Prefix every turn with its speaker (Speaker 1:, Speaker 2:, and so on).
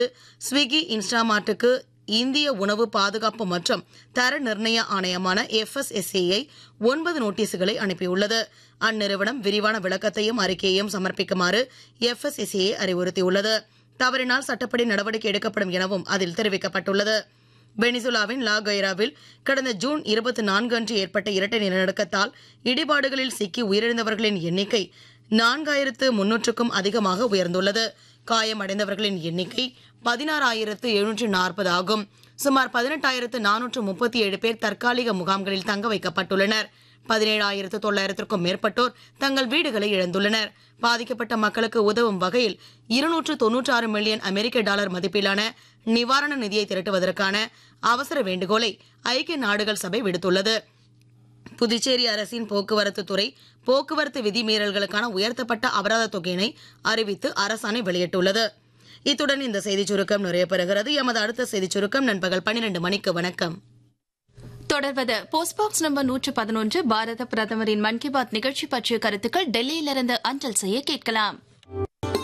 Speaker 1: Swiggy இன்ஸ்டாமார்ட்டுக்கு இந்திய உணவு பாதுகாப்பு மற்றும் தர நிர்ணய ஆணையமான எஃப்எஸ்எஸ்ஏஐ ஒன்பது நோட்டீசுகளை அனுப்பியுள்ளது அந்நிறுவனம் விரிவான விளக்கத்தையும் அறிக்கையையும் சமர்ப்பிக்குமாறு எஃப்எஸ்எஸ்ஏஐ அறிவுறுத்தியுள்ளது தவறினால் சட்டப்படி நடவடிக்கை எடுக்கப்படும் எனவும் அதில் தெரிவிக்கப்பட்டுள்ளது வெனிசுலாவின் லா கைராவில் கடந்த ஜூன் இருபத்தி நான்கு அன்று ஏற்பட்ட இரட்டை நிலநடுக்கத்தால் இடிபாடுகளில் சிக்கி உயிரிழந்தவர்களின் எண்ணிக்கை நான்காயிரத்து முன்னூற்றுக்கும் அதிகமாக உயர்ந்துள்ளது காயமடைந்தவர்களின் எண்ணிக்கை பதினாறாயிரத்து எழுநூற்று நாற்பது ஆகும் சுமார் பதினெட்டாயிரத்து நானூற்று முப்பத்தி ஏழு பேர் தற்காலிக முகாம்களில் தங்க வைக்கப்பட்டுள்ளனர் பதினேழாயிரத்து தொள்ளாயிரத்திற்கும் மேற்பட்டோர் தங்கள் வீடுகளை இழந்துள்ளனர் பாதிக்கப்பட்ட மக்களுக்கு உதவும் வகையில் இருநூற்று தொன்னூற்று ஆறு மில்லியன் அமெரிக்க டாலர் மதிப்பிலான நிவாரண நிதியை திரட்டுவதற்கான அவசர வேண்டுகோளை ஐக்கிய நாடுகள் சபை விடுத்துள்ளது புதுச்சேரி அரசின் போக்குவரத்து துறை போக்குவரத்து விதிமீறல்களுக்கான உயர்த்தப்பட்ட அபராத தொகையினை அறிவித்து அரசாணை வெளியிட்டுள்ளது இத்துடன் இந்த செய்திச் சுருக்கம் நிறைவு பெறுகிறது எமது அடுத்த செய்திச் சுருக்கம் நண்பகல் பன்னிரண்டு மணிக்கு வணக்கம்
Speaker 2: தொடர்வது போஸ்ட் பாக்ஸ் நம்பர் நூற்று பதினொன்று பாரத பிரதமரின் மன் கி பாத் நிகழ்ச்சி பற்றிய கருத்துக்கள் டெல்லியிலிருந்து அஞ்சல் செய்ய கேட்கலாம்